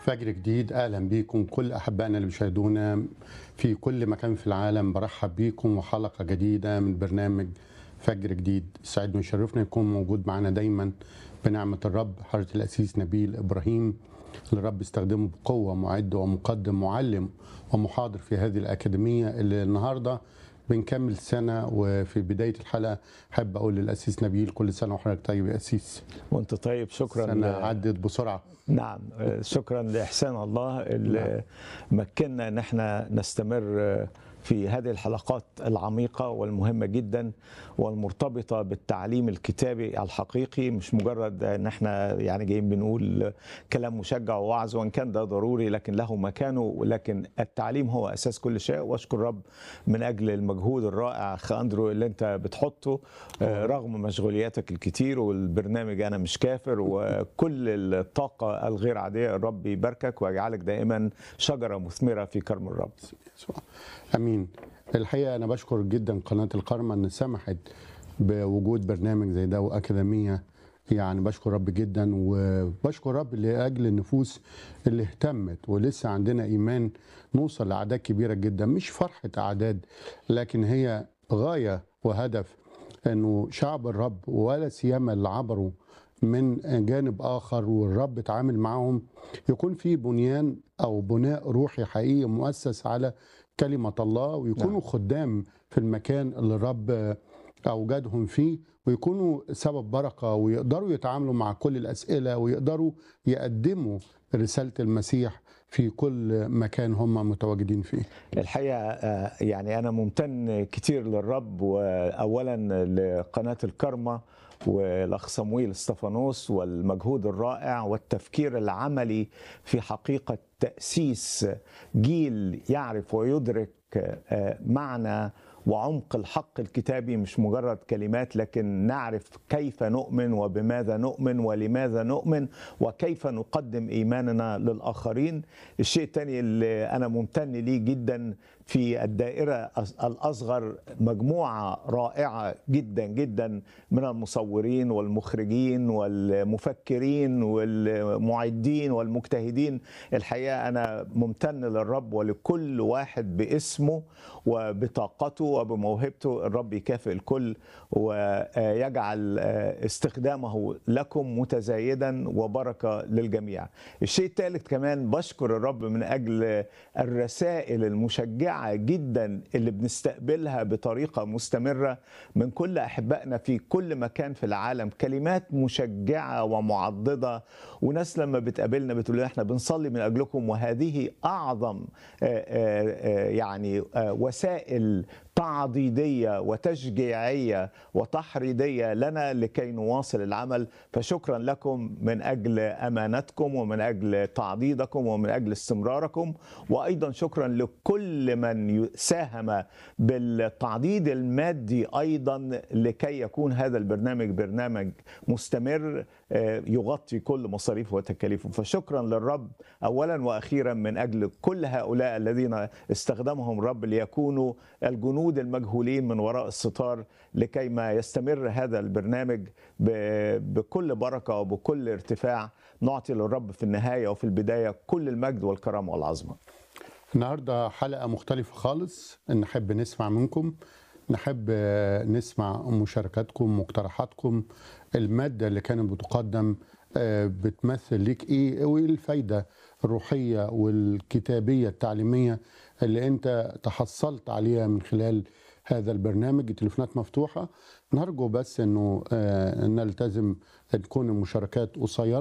فجر جديد اهلا بيكم كل احبائنا اللي بيشاهدونا في كل مكان في العالم برحب بيكم وحلقه جديده من برنامج فجر جديد سعيد ويشرفنا يكون موجود معنا دايما بنعمه الرب حضره الاسيس نبيل ابراهيم اللي الرب استخدمه بقوه معد ومقدم معلم ومحاضر في هذه الاكاديميه اللي النهارده بنكمل سنه وفي بدايه الحلقه احب اقول للاسيس نبيل كل سنه وحضرتك طيب يا اسيس وانت طيب شكرا سنه ل- عدت بسرعه نعم آه، شكرا لاحسان الله اللي مكننا ان احنا نستمر آه، في هذه الحلقات العميقه والمهمه جدا والمرتبطه بالتعليم الكتابي الحقيقي مش مجرد ان احنا يعني جايين بنقول كلام مشجع ووعظ وان كان ده ضروري لكن له مكانه لكن التعليم هو اساس كل شيء واشكر رب من اجل المجهود الرائع اخ اندرو اللي انت بتحطه آه، رغم مشغولياتك الكتير والبرنامج انا مش كافر وكل الطاقه الغير عاديه الرب يباركك ويجعلك دائما شجره مثمره في كرم الرب يسوع. امين الحقيقه انا بشكر جدا قناه القرمه ان سمحت بوجود برنامج زي ده واكاديميه يعني بشكر رب جدا وبشكر رب لاجل النفوس اللي اهتمت ولسه عندنا ايمان نوصل لاعداد كبيره جدا مش فرحه اعداد لكن هي غايه وهدف انه شعب الرب ولا سيما اللي عبروا من جانب اخر والرب اتعامل معهم يكون في بنيان او بناء روحي حقيقي مؤسس على كلمه الله ويكونوا نعم. خدام في المكان اللي الرب اوجدهم فيه ويكونوا سبب بركه ويقدروا يتعاملوا مع كل الاسئله ويقدروا يقدموا رساله المسيح في كل مكان هم متواجدين فيه. الحقيقه آه، يعني انا ممتن كتير للرب واولا لقناه الكرمه والاخ صمويل استفانوس والمجهود الرائع والتفكير العملي في حقيقه تاسيس جيل يعرف ويدرك آه، معنى وعمق الحق الكتابي مش مجرد كلمات لكن نعرف كيف نؤمن وبماذا نؤمن ولماذا نؤمن وكيف نقدم ايماننا للاخرين الشيء الثاني اللي انا ممتن ليه جدا في الدائره الاصغر مجموعه رائعه جدا جدا من المصورين والمخرجين والمفكرين والمعدين والمجتهدين الحقيقه انا ممتن للرب ولكل واحد باسمه وبطاقته وبموهبته الرب يكافئ الكل ويجعل استخدامه لكم متزايدا وبركه للجميع. الشيء الثالث كمان بشكر الرب من اجل الرسائل المشجعه جدا اللي بنستقبلها بطريقه مستمره من كل احبائنا في كل مكان في العالم، كلمات مشجعه ومعضده وناس لما بتقابلنا بتقول لنا احنا بنصلي من اجلكم وهذه اعظم آه، آه، آه، يعني آه، وسائل تعضيديه وتشجيعيه وتحريضيه لنا لكي نواصل العمل فشكرا لكم من اجل امانتكم ومن اجل تعضيدكم ومن اجل استمراركم وايضا شكرا لكل من ساهم بالتعضيد المادي ايضا لكي يكون هذا البرنامج برنامج مستمر آه، يغطي كل مصاريفه وتكاليفه فشكرا للرب اولا واخيرا من اجل كل هؤلاء الذين استخدمهم الرب ليكونوا الجنود المجهولين من وراء الستار لكي ما يستمر هذا البرنامج ب- بكل بركه وبكل ارتفاع نعطي للرب في النهايه وفي البدايه كل المجد والكرامه والعظمه النهارده حلقه مختلفه خالص نحب نسمع منكم نحب آه، نسمع مشاركاتكم مقترحاتكم الماده اللي كانت بتقدم آه، بتمثل ليك ايه وايه الفايده الروحيه والكتابيه التعليميه اللي انت تحصلت عليها من خلال هذا البرنامج التليفونات مفتوحه نرجو بس انه آه، نلتزم تكون المشاركات قصيره